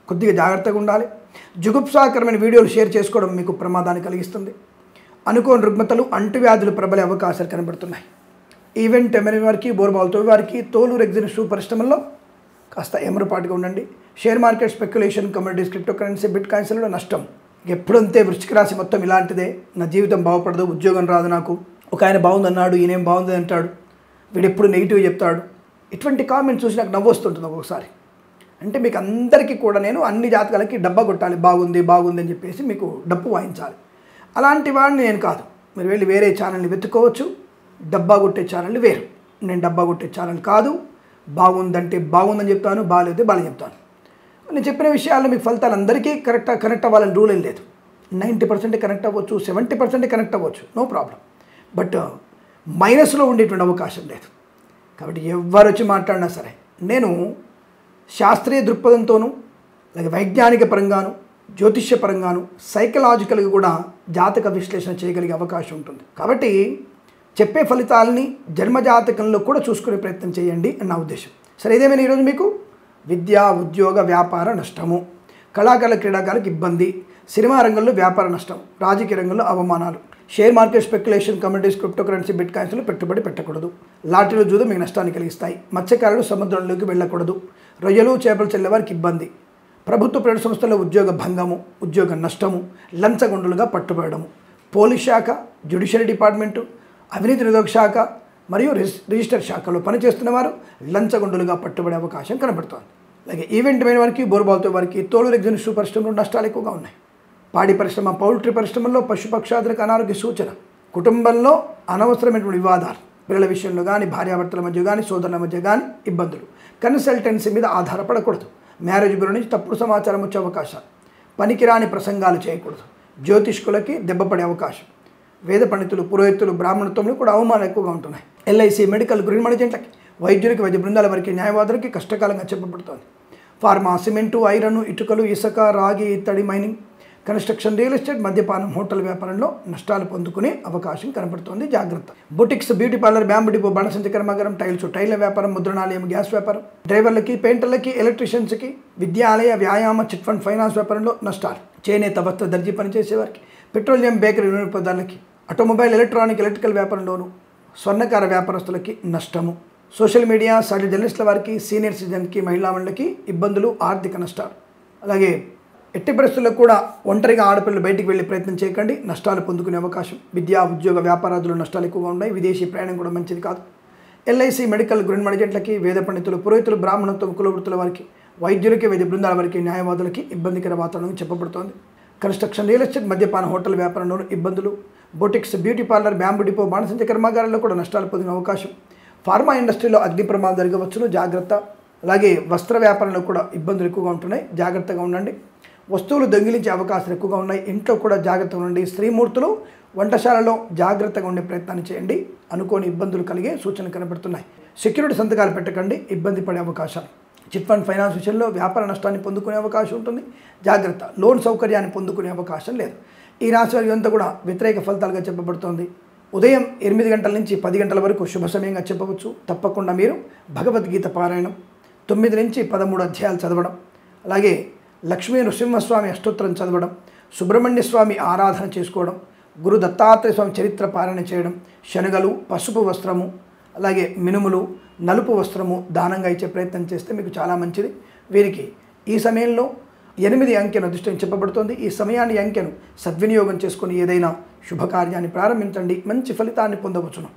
కొద్దిగా జాగ్రత్తగా ఉండాలి జుగుప్సాకరమైన వీడియోలు షేర్ చేసుకోవడం మీకు ప్రమాదాన్ని కలిగిస్తుంది అనుకోని రుగ్మతలు అంటువ్యాధులు ప్రబలే అవకాశాలు కనబడుతున్నాయి ఈవెంట్ ఎమ్మెల్యే వారికి బోర్బాల్తో వారికి తోలు ఎగ్జిన్ షూ పరిశ్రమల్లో కాస్త ఎమరపాటుగా ఉండండి share market speculation communities crypto currency బిట్ కాయిన్స్లో నష్టం ఎప్పుడంతే వృశ్చిక రాశి మొత్తం ఇలాంటిదే నా జీవితం బాగుపడదు ఉద్యోగం రాదు నాకు ఒక ఆయన బాగుందన్నాడు ఈయనేం బాగుంది అంటాడు వీడు ఎప్పుడు నెగిటివ్ చెప్తాడు ఇటువంటి కామెంట్స్ చూసి నాకు నవ్వు వస్తుంటుంది ఒక్కొక్కసారి అంటే మీకు అందరికీ కూడా నేను అన్ని జాతకాలకి డబ్బా కొట్టాలి బాగుంది బాగుంది అని చెప్పేసి మీకు డబ్బు వాయించాలి అలాంటి వాడిని నేను కాదు మీరు వెళ్ళి వేరే ఛానల్ని వెతుక్కోవచ్చు డబ్బా కొట్టే ఛానల్ వేరు నేను డబ్బా కొట్టే ఛానల్ కాదు బాగుందంటే బాగుందని చెప్తాను బాగాలేదే బాగా చెప్తాను నేను చెప్పిన విషయాల్లో మీకు ఫలితాలు అందరికీ కరెక్ట్ కనెక్ట్ అవ్వాలని రూల్ ఏం లేదు నైంటీ పర్సెంట్ కనెక్ట్ అవ్వచ్చు సెవెంటీ పర్సెంట్ కనెక్ట్ అవ్వచ్చు నో ప్రాబ్లం బట్ మైనస్లో ఉండేటువంటి అవకాశం లేదు కాబట్టి ఎవరు వచ్చి మాట్లాడినా సరే నేను శాస్త్రీయ దృక్పథంతోనూ అలాగే వైజ్ఞానిక పరంగాను జ్యోతిష్య పరంగాను సైకలాజికల్గా కూడా జాతక విశ్లేషణ చేయగలిగే అవకాశం ఉంటుంది కాబట్టి చెప్పే ఫలితాలని జన్మజాతకంలో కూడా చూసుకునే ప్రయత్నం చేయండి అని నా ఉద్దేశం సరే ఏదేమైనా ఈరోజు మీకు విద్య ఉద్యోగ వ్యాపార నష్టము కళాకారుల క్రీడాకారులకు ఇబ్బంది సినిమా రంగంలో వ్యాపార నష్టం రాజకీయ రంగంలో అవమానాలు share market speculation communities crypto currency బిట్ కాయిన్స్లో పెట్టుబడి పెట్టకూడదు లాటరీలు జూదం మీకు నష్టాన్ని కలిగిస్తాయి మత్స్యకారులు సముద్రంలోకి వెళ్ళకూడదు రొయ్యలు చేపలు చెల్లే వారికి ఇబ్బంది ప్రభుత్వ ప్రైవేట్ సంస్థల్లో ఉద్యోగ భంగము ఉద్యోగ నష్టము లంచగొండులుగా పట్టుబడము పోలీస్ శాఖ జ్యుడిషియరీ డిపార్ట్మెంటు అవినీతి నిరోధక శాఖ మరియు రిజిస్- రిజిస్టర్ శాఖలో పనిచేస్తున్న వారు లంచగొండులుగా పట్టుబడే అవకాశం కనబడుతోంది అలాగే ఈవెంట్ అయిన వారికి బోర్బాల్తో వారికి తోలు రెగ్జిన్ షూ పరిశ్రమలో నష్టాలు ఎక్కువగా ఉన్నాయి పాడి పరిశ్రమ పౌల్ట్రీ పరిశ్రమల్లో పశుపక్షాదులకు అనారోగ్య సూచన కుటుంబంలో అనవసరమైనటువంటి వివాదాలు పిల్లల విషయంలో కానీ భార్యాభర్తల మధ్య కానీ సోదరుల మధ్య కానీ ఇబ్బందులు కన్సల్టెన్సీ మీద ఆధారపడకూడదు మ్యారేజ్ బ్యూరో నుంచి తప్పుడు సమాచారం వచ్చే అవకాశాలు పనికిరాని ప్రసంగాలు చేయకూడదు జ్యోతిష్కులకి దెబ్బపడే అవకాశం వేద పండితులు పురోహితులు బ్రాహ్మణత్వంలో కూడా అవమానాలు ఎక్కువగా ఉంటున్నాయి ఎల్ఐసి మెడికల్ గృహ మణిజెంట్లకి వైద్యులకి వైద్య బృందాల వరకు న్యాయవాదులకి కష్టకాలంగా చెప్పబడుతోంది ఫార్మా సిమెంటు ఐరన్ ఇటుకలు ఇసుక రాగి ఇత్తడి మైనింగ్ కన్స్ట్రక్షన్ రియల్ ఎస్టేట్ మద్యపానం హోటల్ వ్యాపారంలో నష్టాలు పొందుకునే అవకాశం కనబడుతోంది జాగ్రత్త boutiques beauty parlour bamboo depot బాణసంచ కర్మాగారం టైల్స్ టైల్ల వ్యాపారం ముద్రణాలయం గ్యాస్ వ్యాపారం డ్రైవర్లకి పెయింటర్లకి ఎలక్ట్రీషియన్స్కి విద్యాలయ వ్యాయామ చిట్ ఫండ్ ఫైనాన్స్ వ్యాపారంలో నష్టాలు చేనేత వస్త్ర దర్జీ పనిచేసేవారికి పెట్రోలియం బేకరీ వినియోగదారులకి ఆటోమొబైల్ ఎలక్ట్రానిక్ ఎలక్ట్రికల్ వ్యాపారంలోను స్వర్ణకార వ్యాపారస్తులకి నష్టము సోషల్ మీడియా సాటి జర్నలిస్టుల వారికి సీనియర్ సిటిజన్కి మహిళా మండలికి ఇబ్బందులు ఆర్థిక నష్టాలు అలాగే ఎట్టి పరిస్థితుల్లో కూడా ఒంటరిగా ఆడపిల్లలు బయటికి వెళ్ళే ప్రయత్నం చేయకండి నష్టాలు పొందుకునే అవకాశం విద్యా ఉద్యోగ వ్యాపారాదులు నష్టాలు ఎక్కువగా ఉన్నాయి విదేశీ ప్రయాణం కూడా మంచిది కాదు ఎల్ఐసి మెడికల్ గృహ మడిజెంట్లకి వేద పండితులు పురోహితులు బ్రాహ్మణత్వం కులవృత్తుల వారికి వైద్యులకి వైద్య బృందాల వారికి న్యాయవాదులకి ఇబ్బందికర వాతావరణం చెప్పబడుతోంది కన్స్ట్రక్షన్ రియల్ ఎస్టేట్ మద్యపాన హోటల్ వ్యాపారంలో ఇబ్బందులు boutiques beauty parlour bamboo depot బాణసంచ కర్మాగారాల్లో కూడా నష్టాలు పొందిన అవకాశం ఫార్మా ఇండస్ట్రీలో అగ్ని ప్రమాదం జరగవచ్చును జాగ్రత్త అలాగే వస్త్ర వ్యాపారంలో కూడా ఇబ్బందులు ఎక్కువగా ఉంటున్నాయి జాగ్రత్తగా ఉండండి వస్తువులు దొంగిలించే అవకాశాలు ఎక్కువగా ఉన్నాయి ఇంట్లో కూడా జాగ్రత్తగా ఉండండి స్త్రీమూర్తులు వంటశాలలో జాగ్రత్తగా ఉండే ప్రయత్నాన్ని చేయండి అనుకోని ఇబ్బందులు కలిగే సూచనలు కనబడుతున్నాయి సెక్యూరిటీ సంతకాలు పెట్టకండి ఇబ్బంది పడే అవకాశాలు చిట్ ఫండ్ ఫైనాన్స్ విషయంలో వ్యాపార నష్టాన్ని పొందుకునే అవకాశం ఉంటుంది జాగ్రత్త లోన్ సౌకర్యాన్ని పొందుకునే అవకాశం లేదు ఈ రాశి వారి అంతా కూడా వ్యతిరేక ఫలితాలుగా చెప్పబడుతోంది ఉదయం ఎనిమిది గంటల నుంచి పది గంటల వరకు శుభ సమయంగా చెప్పవచ్చు తప్పకుండా మీరు భగవద్గీత పారాయణం తొమ్మిది నుంచి పదమూడు అధ్యాయాలు చదవడం అలాగే లక్ష్మీ నృసింహస్వామి అష్టోత్తరం చదవడం సుబ్రహ్మణ్య స్వామి ఆరాధన చేసుకోవడం గురు దత్తాత్రేయ స్వామి చరిత్ర పారాయణ చేయడం శనగలు పసుపు వస్త్రము అలాగే మినుములు నలుపు వస్త్రము దానంగా ఇచ్చే ప్రయత్నం చేస్తే మీకు చాలా మంచిది వీరికి ఈ సమయంలో ఎనిమిది అంకెను అదృష్టం చెప్పబడుతోంది ఈ సమయాన్ని ఈ అంకెను సద్వినియోగం చేసుకొని ఏదైనా శుభకార్యాన్ని ప్రారంభించండి మంచి ఫలితాన్ని పొందవచ్చును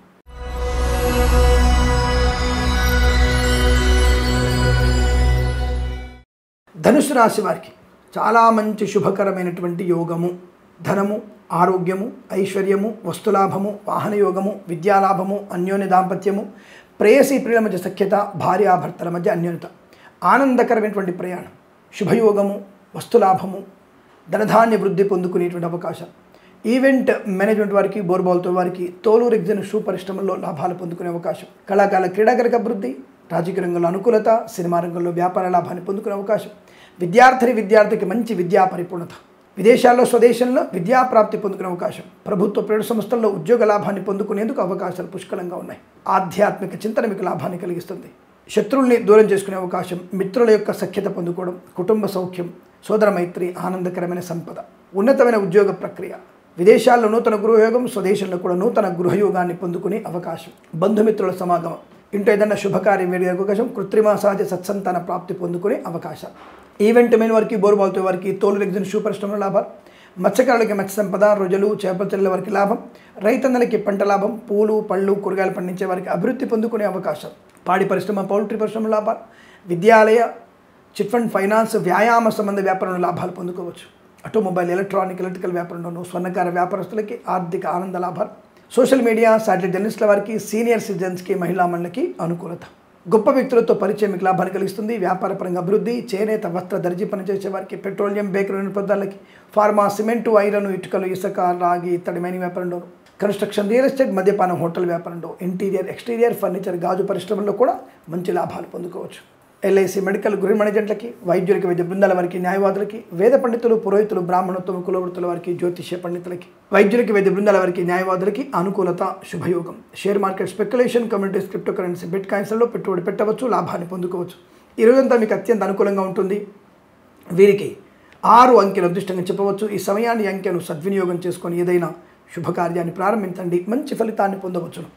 ధనుసు రాశి వారికి చాలా మంచి శుభకరమైనటువంటి యోగము ధనము ఆరోగ్యము ఐశ్వర్యము వస్తులాభము వాహన యోగము విద్యాలాభము అన్యోన్య దాంపత్యము ప్రేయసి ప్రియుల మధ్య సఖ్యత భార్యాభర్తల మధ్య అన్యోన్యత ఆనందకరమైనటువంటి ప్రయాణం శుభయోగము వస్తులాభము ధనధాన్య వృద్ధి పొందుకునేటువంటి అవకాశం ఈవెంట్ మేనేజ్మెంట్ వారికి బోర్బాల్తో వారికి తోలు రెగ్జిన్ షూ పరిశ్రమల్లో లాభాలు పొందుకునే అవకాశం కళాకాల క్రీడాకారిక అభివృద్ధి రాజకీయ రంగంలో అనుకూలత సినిమా రంగంలో వ్యాపార లాభాన్ని పొందుకునే అవకాశం విద్యార్థిని విద్యార్థికి మంచి విద్యా పరిపూర్ణత విదేశాల్లో స్వదేశంలో విద్యా ప్రాప్తి పొందుకునే అవకాశం ప్రభుత్వ ప్రైవేట్ సంస్థల్లో ఉద్యోగ లాభాన్ని పొందుకునేందుకు అవకాశాలు పుష్కలంగా ఉన్నాయి ఆధ్యాత్మిక చింతన మీకు లాభాన్ని కలిగిస్తుంది శత్రువుల్ని దూరం చేసుకునే అవకాశం మిత్రుల యొక్క సఖ్యత పొందుకోవడం కుటుంబ సౌఖ్యం సోదర మైత్రి ఆనందకరమైన సంపద ఉన్నతమైన ఉద్యోగ ప్రక్రియ విదేశాల్లో నూతన గృహయోగం స్వదేశంలో కూడా నూతన గృహయోగాన్ని పొందుకునే అవకాశం బంధుమిత్రుల సమాగమం ఇంట్లో ఏదైనా శుభకార్యం వేడే అవకాశం కృత్రిమ సహజ సత్సంతాన ప్రాప్తి పొందుకునే అవకాశం ఈవెంట్ మెయిన్ వారికి బోర్బాల్తో వారికి తోలు రెగ్జిన్ షూ పరిశ్రమల లాభాలు మత్స్యకారులకి మత్స్య సంపద రొజలు చేపల చెల్లెల వారికి లాభం రైతన్నలకి పంట లాభం పూలు పళ్ళు కూరగాయలు పండించే వారికి అభివృద్ధి పొందుకునే అవకాశం పాడి పరిశ్రమ పౌల్ట్రీ పరిశ్రమ లాభాలు విద్యాలయ చిట్ ఫండ్ ఫైనాన్స్ వ్యాయామ సంబంధ వ్యాపారంలో లాభాలు పొందుకోవచ్చు ఆటోమొబైల్ ఎలక్ట్రానిక్ ఎలక్ట్రికల్ వ్యాపారంలోనూ స్వర్ణకార వ్యాపారస్తులకి ఆర్థిక ఆనంద లాభాలు సోషల్ మీడియా సాటిలైట్ జర్నలిస్టుల వారికి సీనియర్ సిటిజన్స్కి మహిళా మండలికి అనుకూలత గొప్ప వ్యక్తులతో పరిచయం మీకు లాభాన్ని కలిగిస్తుంది వ్యాపార పరంగా అభివృద్ధి చేనేత వస్త్ర దర్జీ పనిచేసే వారికి పెట్రోలియం బేకరీ పదార్థాలకి ఫార్మా సిమెంటు ఐరన్ ఇటుకలు ఇసుక రాగి ఇత్తడి మైనింగ్ వ్యాపారంలో కన్స్ట్రక్షన్ రియల్ ఎస్టేట్ మద్యపానం హోటల్ వ్యాపారంలో ఇంటీరియర్ ఎక్స్టీరియర్ ఫర్నిచర్ గాజు పరిశ్రమల్లో కూడా మంచి లాభాలు పొందుకోవచ్చు ఎల్ఐసి మెడికల్ గృహ మేనేజెంట్లకి వైద్యులకి వైద్య బృందాల వారికి న్యాయవాదులకి వేద పండితులు పురోహితులు బ్రాహ్మణోత్తమ కులవృత్తుల వారికి జ్యోతిష్య పండితులకి వైద్యులకి వైద్య బృందాల వారికి న్యాయవాదులకి అనుకూలత శుభయోగం share market speculation communities crypto currency బిట్ కాయిన్స్లలో పెట్టుబడి పెట్టవచ్చు లాభాన్ని పొందుకోవచ్చు ఈ రోజంతా మీకు అత్యంత అనుకూలంగా ఉంటుంది వీరికి ఆరు అంకెలు అదృష్టంగా చెప్పవచ్చు ఈ సమయాన్ని ఈ అంకెను సద్వినియోగం చేసుకొని ఏదైనా శుభకార్యాన్ని ప్రారంభించండి మంచి ఫలితాన్ని పొందవచ్చును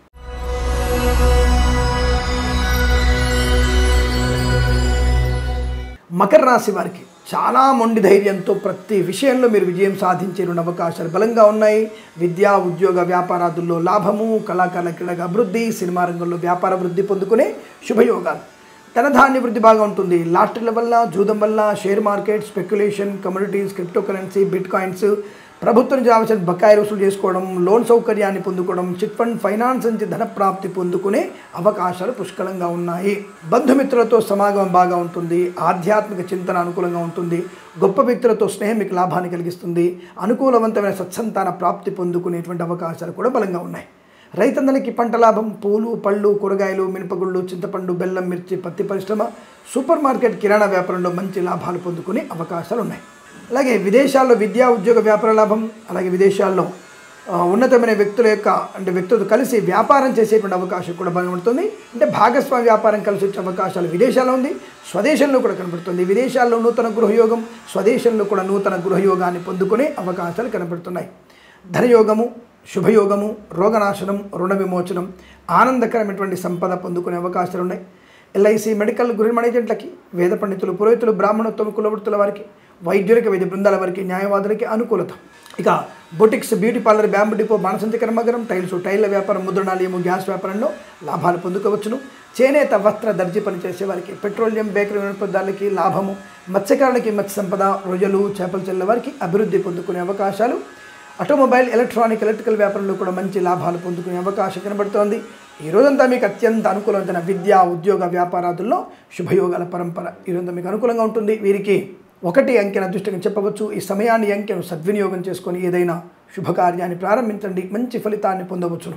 మకర రాశి వారికి చాలా మొండి ధైర్యంతో ప్రతి విషయంలో మీరు విజయం సాధించే రెండు అవకాశాలు బలంగా ఉన్నాయి విద్యా ఉద్యోగ వ్యాపారాదుల్లో లాభము కళాకారుల క్రీడగా అభివృద్ధి సినిమా రంగంలో వ్యాపార వృద్ధి పొందుకునే శుభయోగాలు ధనధాన్య వృద్ధి బాగా ఉంటుంది లాటరీల వల్ల జూదం వల్ల share market speculation communities crypto currency bitcoins ప్రభుత్వం నుంచి రావాల్సిన బకాయి వసూలు చేసుకోవడం లోన్ సౌకర్యాన్ని పొందుకోవడం చిట్ ఫండ్ ఫైనాన్స్ నుంచి ధన ప్రాప్తి పొందుకునే అవకాశాలు పుష్కలంగా ఉన్నాయి బంధుమిత్రులతో సమాగమం బాగా ఉంటుంది ఆధ్యాత్మిక చింతన అనుకూలంగా ఉంటుంది గొప్ప వ్యక్తులతో స్నేహం మీకు లాభాన్ని కలిగిస్తుంది అనుకూలవంతమైన సత్సంతాన ప్రాప్తి పొందుకునేటువంటి అవకాశాలు కూడా బలంగా ఉన్నాయి రైతన్నలకి పంట లాభం పూలు పళ్ళు కూరగాయలు మినపగుళ్ళు చింతపండు బెల్లం మిర్చి పత్తి పరిశ్రమ సూపర్ మార్కెట్ కిరాణా వ్యాపారంలో మంచి లాభాలు పొందుకునే అవకాశాలు ఉన్నాయి అలాగే విదేశాల్లో విద్యా ఉద్యోగ వ్యాపార లాభం అలాగే విదేశాల్లో ఆ, ఉన్నతమైన వ్యక్తుల యొక్క అంటే వ్యక్తులతో కలిసి వ్యాపారం చేసేటువంటి అవకాశం కూడా కనబడుతుంది అంటే భాగస్వామి వ్యాపారం కలిసి వచ్చే అవకాశాలు విదేశాల్లో ఉంది స్వదేశంలో కూడా కనబడుతుంది విదేశాల్లో నూతన గృహయోగం స్వదేశంలో కూడా నూతన గృహయోగాన్ని పొందుకునే అవకాశాలు కనబడుతున్నాయి ధనయోగము శుభయోగము రోగనాశనం రుణ విమోచనం ఆనందకరమైనటువంటి సంపద పొందుకునే అవకాశాలు ఉన్నాయి ఎల్ఐసి మెడికల్ గృహ మేనేజెంట్లకి వేద పండితులు పురోహితులు బ్రాహ్మణోత్తమ కులవృత్తుల వారికి వైద్యులకి వైద్య బృందాల వారికి న్యాయవాదులకి అనుకూలత ఇక boutiques beauty parlour bamboo depot బాణసంతి కర్మాగారం టైల్స్ టైల్ల వ్యాపారం ముద్రణాలయము గ్యాస్ వ్యాపారంలో లాభాలు పొందుకోవచ్చును చేనేత వస్త్ర దర్జీ పనిచేసే వారికి పెట్రోలియం బేకరీ పదార్థాలకి లాభము మత్స్యకారులకి మత్స్య సంపద రొయ్యలు చేపలు చెల్లె వారికి అభివృద్ధి పొందుకునే అవకాశాలు ఆటోమొబైల్ ఎలక్ట్రానిక్ ఎలక్ట్రికల్ వ్యాపారంలో కూడా మంచి లాభాలు పొందుకునే అవకాశం కనబడుతోంది ఈ రోజంతా మీకు అత్యంత అనుకూలమైన విద్యా ఉద్యోగ వ్యాపారాదుల్లో శుభయోగాల పరంపర ఈ రోజంతా మీకు అనుకూలంగా ఉంటుంది వీరికి ఒకటి అంకెను అదృష్టంగా చెప్పవచ్చు ఈ సమయాన్ని ఈ అంకెను సద్వినియోగం చేసుకొని ఏదైనా శుభకార్యాన్ని ప్రారంభించండి మంచి ఫలితాన్ని పొందవచ్చును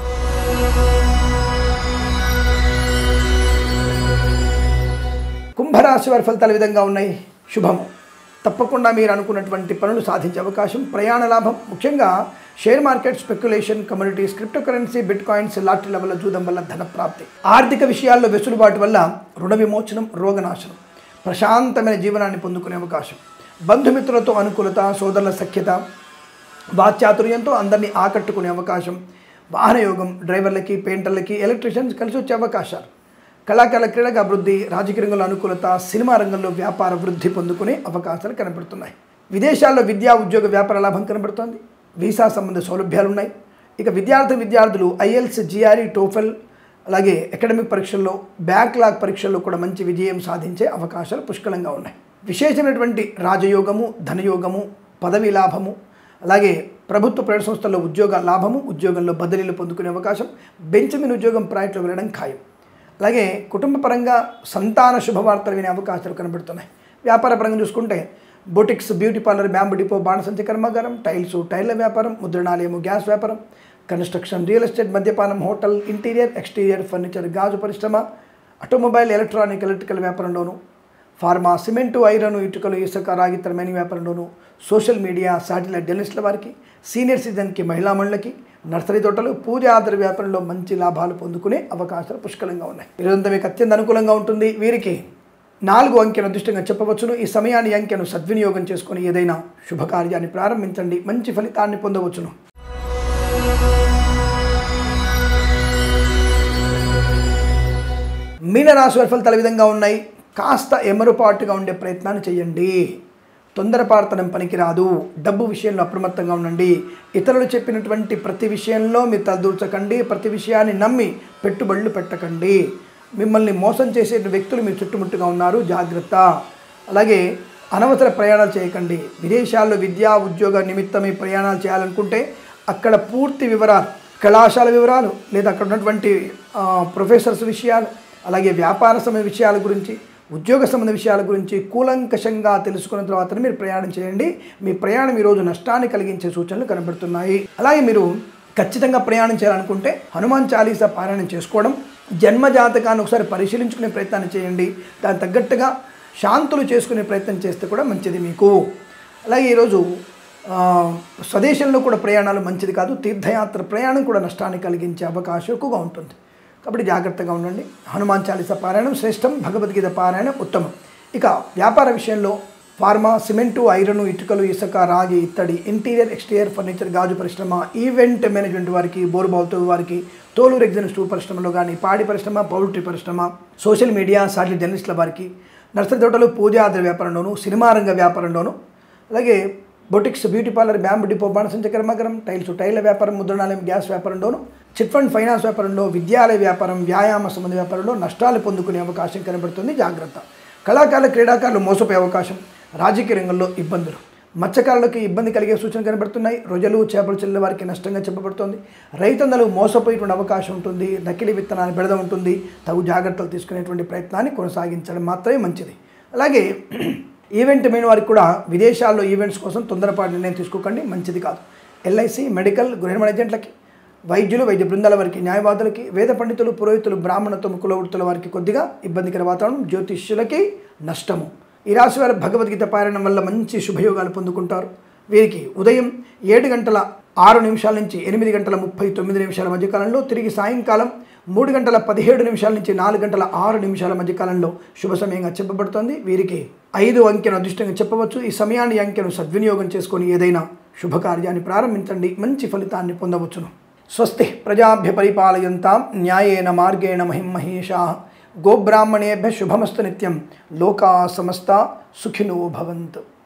కుంభరాశి వారి ఫలితాలు ఈ విధంగా ఉన్నాయి శుభము తప్పకుండా మీరు అనుకున్నటువంటి పనులు సాధించే అవకాశం ప్రయాణ లాభం ముఖ్యంగా share market speculation communities crypto currency bitcoins లాటరీల వల్ల జూదం వల్ల ధన ప్రాప్తి ఆర్థిక విషయాల్లో వెసులుబాటు వల్ల రుణ విమోచనం రోగనాశనం ప్రశాంతమైన జీవనాన్ని పొందుకునే అవకాశం బంధుమిత్రులతో అనుకూలత సోదరుల సఖ్యత వాక్చాతుర్యంతో అందరినీ ఆకట్టుకునే అవకాశం వాహన యోగం డ్రైవర్లకి పెయింటర్లకి ఎలక్ట్రీషియన్స్ కలిసి వచ్చే అవకాశాలు కళాకారుల క్రీడగా అభివృద్ధి రాజకీయ రంగంలో అనుకూలత సినిమా రంగంలో వ్యాపార వృద్ధి పొందుకునే అవకాశాలు కనబడుతున్నాయి విదేశాల్లో విద్యా ఉద్యోగ వ్యాపార లాభం కనబడుతోంది వీసా సంబంధ సౌలభ్యాలు ఉన్నాయి ఇక విద్యార్థి విద్యార్థులు ఐఎల్స్ జిఆర్ఈ టోఫెల్ అలాగే అకాడమిక్ పరీక్షల్లో బ్యాక్లాగ్ పరీక్షల్లో కూడా మంచి విజయం సాధించే అవకాశాలు పుష్కలంగా ఉన్నాయి విశేషమైనటువంటి రాజయోగము ధనయోగము పదవి లాభము అలాగే ప్రభుత్వ ప్రైవేట్ సంస్థల్లో ఉద్యోగ లాభము ఉద్యోగంలో బదిలీలు పొందుకునే అవకాశం బెంచమిన్ ఉద్యోగం ప్రాజెక్టులో వెళ్ళడం ఖాయం అలాగే కుటుంబ పరంగా సంతాన శుభవార్తలు వినే అవకాశాలు కనబడుతున్నాయి వ్యాపార పరంగా చూసుకుంటే boutiques beauty parlour bamboo depot బాణసంచి కర్మాగారం టైల్స్ టైర్ల వ్యాపారం ముద్రణాలయము గ్యాస్ వ్యాపారం కన్స్ట్రక్షన్ రియల్ ఎస్టేట్ మద్యపానం హోటల్ ఇంటీరియర్ ఎక్స్టీరియర్ ఫర్నిచర్ గాజు పరిశ్రమ ఆటోమొబైల్ ఎలక్ట్రానిక్ ఎలక్ట్రికల్ వ్యాపారంలోను ఫార్మా సిమెంటు ఐరన్ ఇటుకలు ఇసుక రాగి తరమైన వ్యాపారంలోను సోషల్ మీడియా శాటిలైట్ జర్నలిస్టుల వారికి సీనియర్ సిటిజన్కి మహిళా మండలికి నర్సరీ తోటలు పూజ ఆధార వ్యాపారంలో మంచి లాభాలు పొందుకునే అవకాశాలు పుష్కలంగా ఉన్నాయి ఈరోజంతా మీకు అత్యంత అనుకూలంగా ఉంటుంది వీరికి నాలుగు అంకెను అదృష్టంగా చెప్పవచ్చును ఈ సమయాన్ని ఈ అంకెను సద్వినియోగం చేసుకొని ఏదైనా శుభకార్యాన్ని ప్రారంభించండి మంచి ఫలితాన్ని పొందవచ్చును మీనరాశి వారి ఫలితాలు ఈ విధంగా ఉన్నాయి కాస్త ఎమరుపాటుగా ఉండే ప్రయత్నాన్ని చేయండి తొందరపాడతనం పనికిరాదు డబ్బు విషయంలో అప్రమత్తంగా ఉండండి ఇతరులు చెప్పినటువంటి ప్రతి విషయంలో మీరు తలదూర్చకండి ప్రతి విషయాన్ని నమ్మి పెట్టుబడులు పెట్టకండి మిమ్మల్ని మోసం చేసే వ్యక్తులు మీ చుట్టుముట్టుగా ఉన్నారు జాగ్రత్త అలాగే అనవసర ప్రయాణాలు చేయకండి విదేశాల్లో విద్యా ఉద్యోగ నిమిత్తమై ప్రయాణాలు చేయాలనుకుంటే అక్కడ పూర్తి వివరాలు కళాశాల వివరాలు లేదా అక్కడ ఉన్నటువంటి ఆ, ప్రొఫెసర్స్ విషయాలు అలాగే వ్యాపార సమయ విషయాల గురించి ఉద్యోగ సంబంధ విషయాల గురించి కూలంకషంగా తెలుసుకున్న తర్వాత మీరు ప్రయాణం చేయండి మీ ప్రయాణం ఈరోజు నష్టాన్ని కలిగించే సూచనలు కనబడుతున్నాయి అలాగే మీరు ఖచ్చితంగా ప్రయాణం చేయాలనుకుంటే హనుమాన్ చాలీసా పారాయణం చేసుకోవడం జన్మ జాతకాన్ని ఒకసారి పరిశీలించుకునే ప్రయత్నాన్ని చేయండి దానికి తగ్గట్టుగా శాంతులు చేసుకునే ప్రయత్నం చేస్తే కూడా మంచిది మీకు అలాగే ఈరోజు ఆ, స్వదేశంలో కూడా ప్రయాణాలు మంచిది కాదు తీర్థయాత్ర ప్రయాణం కూడా నష్టాన్ని కలిగించే అవకాశం ఎక్కువగా ఉంటుంది కాబట్టి జాగ్రత్తగా ఉండండి హనుమాన్ చాలీస పారాయణం శ్రేష్టం భగవద్గీత పారాయణం ఉత్తమం ఇక వ్యాపార విషయంలో ఫార్మా సిమెంటు ఐరన్ ఇటుకలు ఇసుక రాగి ఇత్తడి ఇంటీరియర్ ఎక్స్టీరియర్ ఫర్నిచర్ గాజు పరిశ్రమ ఈవెంట్ మేనేజ్మెంట్ వారికి బోరుబావుతో వారికి తోలు రెగ్జిన్ స్టూ పరిశ్రమలో కానీ పాడి పరిశ్రమ పౌల్ట్రీ పరిశ్రమ సోషల్ మీడియా సాటిలైట్ జర్నలిస్టుల వారికి నర్సరీ తోటలు పూజాద్ర వ్యాపారంలోను సినిమా రంగ వ్యాపారంలోను అలాగే boutiques beauty parlour bamboo depot బాణసంచ కర్మకరం టైల్స్ టైల్ల వ్యాపారం ముద్రణాలయం గ్యాస్ వ్యాపారంలోను చిట్ ఫండ్ ఫైనాన్స్ వ్యాపారంలో విద్యాలయ వ్యాపారం వ్యాయామ సంబంధ వ్యాపారంలో నష్టాలు పొందుకునే అవకాశం కనబడుతుంది జాగ్రత్త కళాకారులు క్రీడాకారులు మోసపోయే అవకాశం రాజకీయ రంగంలో ఇబ్బందులు మత్స్యకారులకు ఇబ్బంది కలిగే సూచనలు కనబడుతున్నాయి రొజలు చేపలు చెల్లెల వారికి నష్టంగా చెప్పబడుతోంది రైతన్నలు మోసపోయేటువంటి అవకాశం ఉంటుంది నకిలీ విత్తనాలు బెడద ఉంటుంది తగు జాగ్రత్తలు తీసుకునేటువంటి ప్రయత్నాన్ని కొనసాగించడం మాత్రమే మంచిది అలాగే ఈవెంట్ మెయిన్ వారికి కూడా విదేశాల్లో ఈవెంట్స్ కోసం తొందరపాటు నిర్ణయం తీసుకోకండి మంచిది కాదు ఎల్ఐసి మెడికల్ గృహ ఏజెంట్లకి వైద్యులు వైద్య బృందాల వారికి న్యాయవాదులకి వేద పండితులు పురోహితులు బ్రాహ్మణత్వం కులవృత్తుల వారికి కొద్దిగా ఇబ్బందికర వాతావరణం జ్యోతిష్యులకి నష్టము ఈ రాశి వారి భగవద్గీత పారాయణం వల్ల మంచి శుభయోగాలు పొందుకుంటారు వీరికి ఉదయం ఏడు గంటల ఆరు నిమిషాల నుంచి ఎనిమిది గంటల ముప్పై తొమ్మిది నిమిషాల మధ్యకాలంలో తిరిగి సాయంకాలం మూడు గంటల పదిహేడు నిమిషాల నుంచి నాలుగు గంటల ఆరు నిమిషాల మధ్యకాలంలో శుభ సమయంగా చెప్పబడుతోంది వీరికి ఐదు అంకెను అదృష్టంగా చెప్పవచ్చు ఈ సమయాన్ని ఈ అంకెను సద్వినియోగం చేసుకొని ఏదైనా శుభకార్యాన్ని ప్రారంభించండి మంచి ఫలితాన్ని పొందవచ్చును స్వస్తి ప్రజాభ్య పరిపాలయంతాం న్యాయేన మార్గేణ మహిమహేషా గోబ్రాహ్మణేభ్య శుభమస్తు నిత్యం లోకా సమస్త సుఖినో భవంతు